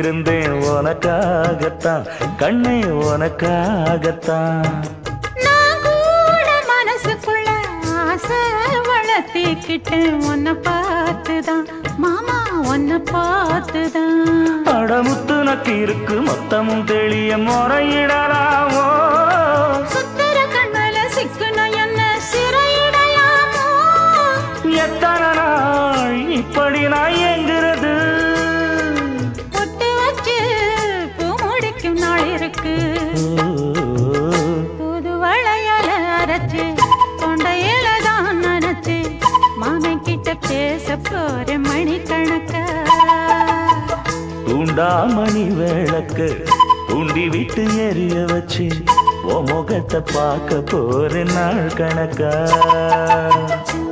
இருந்தேன் உனக்காகத்தான் கண்ணே உனக்காகத்தான் நான் கூட மனசுக்குள்ள ஆசை வளர்த்திக்கிட்டேன் உன்னை பார்த்துதான் மாமா உன்னை பார்த்துதான் அடமுத்து நக்கு இருக்கு மொத்தமும் தெளிய முறையிடலாமோ சுத்தர கண்மல சிக்கணும் என்ன சிறையிடையாமோ எத்தனை நாள் இப்படி நான் எங்கிறது பொட்டு வச்சு பூ முடிக்கும் நாள் இருக்கு புது வளையல அரைச்சு தொண்டையில தான் நினைச்சு மாமன் கிட்ட பேச போற மணிக்கணக்கா தூண்டாமணி விளக்கு தூண்டி விட்டு எரிய வச்சு உன் முகத்தை பார்க்க போற நாள் கணக்கா